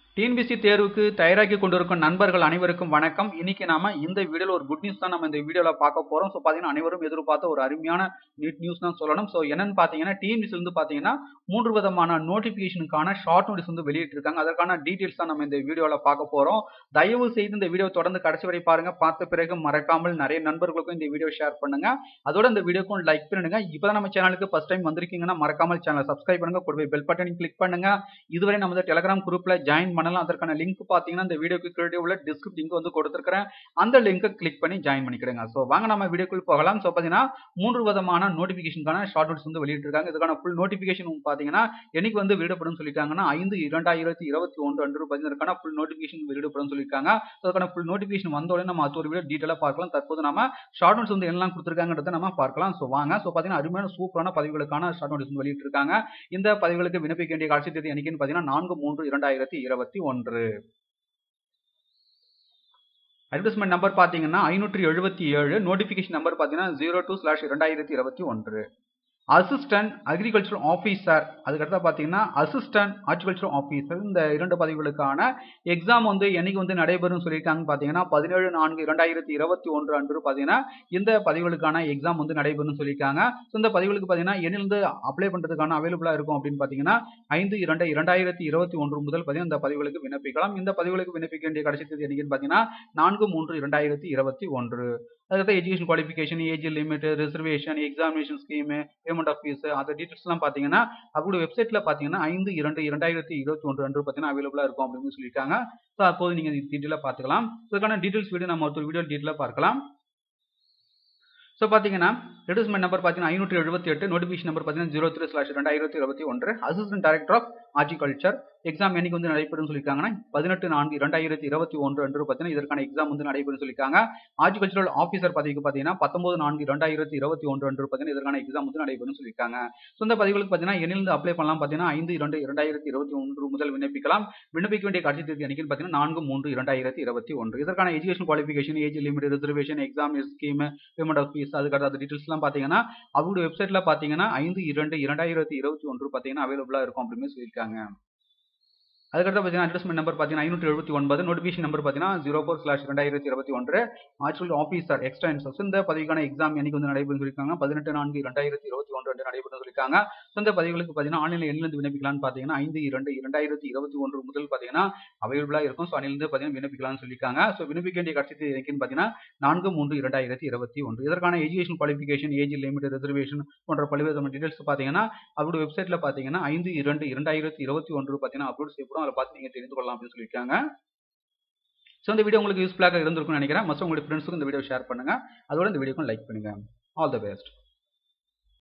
TNPSC தேர்வுக்கு தயாராகி கொண்டிருக்கும் நண்பர்கள் அனைவருக்கும் வணக்கம் இன்னைக்கு நாம இந்த வீடியோல ஒரு குட் நியூஸ் தான் நம்ம இந்த வீடியோல பார்க்க போறோம் ஸோ பாத்தீங்கன்னா அனைவரும் எதிர்பார்த்த ஒரு அருமையான நீட் நியூஸ் தான் சொல்லணும் ஸோ என்னன்னு பாத்தீங்கன்னா டிஎன்பிசி வந்து பாத்தீங்கன்னா மூன்று விதமான நோட்டிபிகேஷனுக்கான ஷார்ட் நோட்டீஸ் வந்து வெளியிட்டிருக்காங்க அதற்கான டீடைல்ஸ் தான் நம்ம இந்த வீடியோல பார்க்க போறோம் தயவு செய்து இந்த வீடியோ தொடர்ந்து கடைசி வரை பாருங்க பார்த்த பிறகு மறக்காமல் நிறைய நண்பர்களுக்கும் இந்த வீடியோ ஷேர் பண்ணுங்க அதோட இந்த வீடியோக்கும் லைக் பண்ணுங்க இப்பதான் நம்ம சேனலுக்கு ஃபர்ஸ்ட் டைம் வந்திருக்கீங்கன்னா மறக்காமல் சேனலை சப்ஸ்கிரைப் பண்ணுங்க கூடவே பெல் பட்டனையும் கிளிக் பண்ணுங்க இதுவரை நம்ம டெலிகிராம் குரூப்ல ஜாயின் பண்ணலாம் அதற்கான லிங்க் பார்த்தீங்கன்னா இந்த வீடியோக்கு கீழே உள்ள டிஸ்கிரிப் லிங்க் வந்து கொடுத்துருக்கிறேன் அந்த லிங்கை கிளிக் பண்ணி ஜாயின் பண்ணிக்கிடுங்க ஸோ வாங்க நம்ம வீடியோக்குள் போகலாம் ஸோ பார்த்தீங்கன்னா மூன்று விதமான நோட்டிஃபிகேஷனுக்கான ஷார்ட் நோட்ஸ் வந்து வெளியிட்டிருக்காங்க இதுக்கான ஃபுல் நோட்டிஃபிகேஷன் பார்த்தீங்கன்னா என்னைக்கு வந்து வெளியிடப்படும் சொல்லிட்டாங்கன்னா ஐந்து இரண்டாயிரத்தி இருபத்தி ஒன்று அன்று பார்த்தீங்கன்னா ஃபுல் நோட்டிஃபிகேஷன் வெளியிடப்படும் சொல்லியிருக்காங்க ஸோ அதுக்கான ஃபுல் நோட்டிஃபிகேஷன் வந்த உடனே நம்ம அது ஒரு வீடியோ டீட்டெயிலாக பார்க்கலாம் தற்போது நம்ம ஷார்ட் நோட்ஸ் வந்து என்னெல்லாம் கொடுத்துருக்காங்கன்றதை நம்ம பார்க்கலாம் ஸோ வாங்க ஸோ பார்த்தீங்கன்னா அருமையான சூப்பரான பதிவுகளுக்கான ஷார்ட் நோட்ஸ் வந்து வெளியிட்டிருக்காங்க இந்த பதிவுகளுக்கு விண்ணப்பிக்க வேண்டிய காட்சி தேதி என்னைக்குன்னு பார்த்தீங்கன்னா நான்கு மூன்று இரண்டாயிரத்தி இருபத்தி ஒன்று அட்வர்டைஸ்மெண்ட் நம்பர் பார்த்தீங்கன்னா ஐநூற்றி எழுபத்தி ஏழு நோட்டிஃபிகேஷன் நம்பர் பார்த்தீங்கன்னா ஜீரோ டூ ஸ்லாஷ் இரண்டாயிரத்தி இருபத்தி ஒன்று அசிஸ்டன்ட் அக்ரிகல்ச்சர் ஆஃபீஸர் அதுக்கடுத்து பார்த்தீங்கன்னா அசிஸ்டன்ட் ஹார்டிகல்ச்சர் ஆஃபீஸர் இந்த இரண்டு பதவிகளுக்கான எக்ஸாம் வந்து என்னைக்கு வந்து நடைபெறும் சொல்லியிருக்காங்க பார்த்தீங்கன்னா பதினேழு நான்கு இரண்டாயிரத்தி இருபத்தி ஒன்று அன்று பார்த்தீங்கன்னா இந்த பதவிகளுக்கான எக்ஸாம் வந்து நடைபெறும் சொல்லியிருக்காங்க ஸோ இந்த பதவிகளுக்கு பார்த்தீங்கன்னா என்னிலிருந்து அப்ளை பண்ணுறதுக்கான அவைலபிளாக இருக்கும் அப்படின்னு பார்த்தீங்கன்னா ஐந்து இரண்டு இரண்டாயிரத்தி இருபத்தி ஒன்று முதல் பார்த்தீங்கன்னா இந்த பதவிகளுக்கு விண்ணப்பிக்கலாம் இந்த பதவிகளுக்கு விண்ணப்பிக்க வேண்டிய கடைசி தேதி என்னைக்குன்னு பார்த்தீங்கன்னா நான்கு மூன்று இரண்டாயிரத்தி இருபத்தி ஒன்று அதுக்கடுத்து education qualification age limit reservation examination scheme payment of fee அந்த டீட்டெயில்ஸ்லாம் பார்த்தீங்கன்னா அவங்களுடைய வெப்சைட்டில் பார்த்தீங்கன்னா ஐந்து இரண்டு இரண்டாயிரத்தி இருபத்தி ஒன்று அன்று பார்த்தீங்கன்னா அவைலபிளாக இருக்கும் அப்படின்னு சொல்லியிருக்காங்க ஸோ அப்போது நீங்கள் டீட்டெயிலாக பார்த்துக்கலாம் இதுக்கான டீட்டெயில்ஸ் வீடியோ நம்ம ஒரு வீடியோ டீட்டெயிலாக பார்க்கலாம் ஸோ பார்த்தீங்கன்னா ரெடியூஸ்மெண்ட் நம்பர் பார்த்தீங்கன்னா ஐநூற்றி எழுபத்தி எட்டு நோட்டிஃபிகேஷன் நம்பர் பார்த்தீங்கன்னா ஜீரோ த்ரீ ஸ்லாஷ் ரெண்டாயிரத்தி இருபத்தி ஒன்று assistant director of horticulture exam என்னைக்கு வந்து நடைபெறும் சொல்லியிருக்காங்கன்னா பதினெட்டு நான்கு இரண்டாயிரத்தி இருபத்தி ஒன்று அன்று பார்த்தீங்கன்னா இதற்கான எக்ஸாம் வந்து நடைபெறும் சொல்லியிருக்காங்க ஹார்டிகல்ச்சரல் ஆஃபீஸர் பதவிக்கு பார்த்தீங்கன்னா பத்தொன்பது நான்கு இரண்டாயிரத்தி இருபத்தி ஒன்று அன்று பார்த்தீங்கன்னா இதற்கான எக்ஸாம் வந்து நடைபெறும் சொல்லியிருக்காங்க ஸோ இந்த பதிவுகளுக்கு பார்த்தீங்கன்னா எண்ணிலிருந்து அப்ளை பண்ணலாம் பார்த்தீங்கன்னா ஐந்து இரண்டு இரண்டாயிரத்தி இருபத்தி ஒன்று முதல் விண்ணப்பிக்கலாம் விண்ணப்பிக்க வேண்டிய கடைசி தேதி என்னைக்குன்னு பார்த்தீங்கன்னா நான்கு மூன்று இரண்டாயிரத்தி இருபத்தி ஒன்று இதற்கான education qualification age limit reservation exam scheme payment of fee அதுக்கடுத்த டீட்டெயில்ஸ்லாம் பார்த்தீங்கன்னா அவங்களுடைய வெப்சைட்டில் பார்த்தீங்கன்னா ஐந்து இரண்டு இரண்டாயிரத்தி இருபத்தி ஒன்று பார்த்தீங்கன்னா அவைலபிளாக இருக்கும் அப்படின்னு சொல்லியிருக்காங்க அதுக்கடுத்து பார்த்தீங்கன்னா அட்ரஸ்மெண்ட் நம்பர் பார்த்தீங்கன்னா ஐநூற்றி எழுபத்தி ஒன்பது நோட்டிஃபிகேஷன் நம்பர் பார்த்தீங்கன்னா ஜீரோ ஃபோர் ஸ்லாஷ் ரெண்டாயிரத்தி இருபத்தி ஒன்று ஆக்சுவல் ஆஃபீஸர் எக்ஸ்டென்சஸ் இந்த பதவிக்கான எக்ஸாம் என்னைக்கு வந்து நடைபெறும் சொல்லியிருக்காங்க பதினெட்டு நான்கு ரெண்டாயிரத்தி இருபத்தி ஒன்று அன்று நடைபெறும் சொல்லியிருக்காங்க ஸோ இந்த பதிவுகளுக்கு பார்த்தீங்கன்னா ஆன்லைனில் எண்ணிலிருந்து விண்ணப்பிக்கலாம்னு பார்த்தீங்கன்னா ஐந்து இரண்டு இரண்டாயிரத்தி இருபத்தி ஒன்று முதல் பார்த்தீங்கன்னா அவைலபிளாக இருக்கும் ஸோ அணிலிருந்து பார்த்தீங்கன்னா விண்ணப்பிக்கலாம்னு சொல்லியிருக்காங்க ஸோ விண்ணப்பிக்க வேண்டிய கட்சி என்னைக்குன்னு பார்த்தீங்கன்னா நான்கு மூன்று இரண்டாயிரத்தி இருபத்தி ஒன்று இதற்கான education qualification age limit reservation போன்ற பல்வேறு டீடைல்ஸ் பார்த்தீங்கன்னா அவருடைய வெப்சைட்டில் பார்த்தீங்கன்னா ஐந்து இரண்டு இரண்டாயிரத்தி இருபத்தி ஒன்று பார்த்தீங்கன்னா அப்லோட் செய்யப்படும் அதில் பார்த்து நீங்கள் தெரிந்து கொள்ளலாம் அப்படின்னு சொல்லியிருக்காங்க ஸோ இந்த வீடியோ உங்களுக்கு யூஸ்ஃபுல்லாக இருந்திருக்கும்னு நினைக்கிறேன் மற்ற உங்களுடைய ஃப்ரெண்ட்ஸுக்கும் இந்த வீடியோ ஷேர் பண்ணுங்க அதோட இந்த வீடியோக்கும் லைக் பண்ணுங்க ஆல் த பெஸ்ட்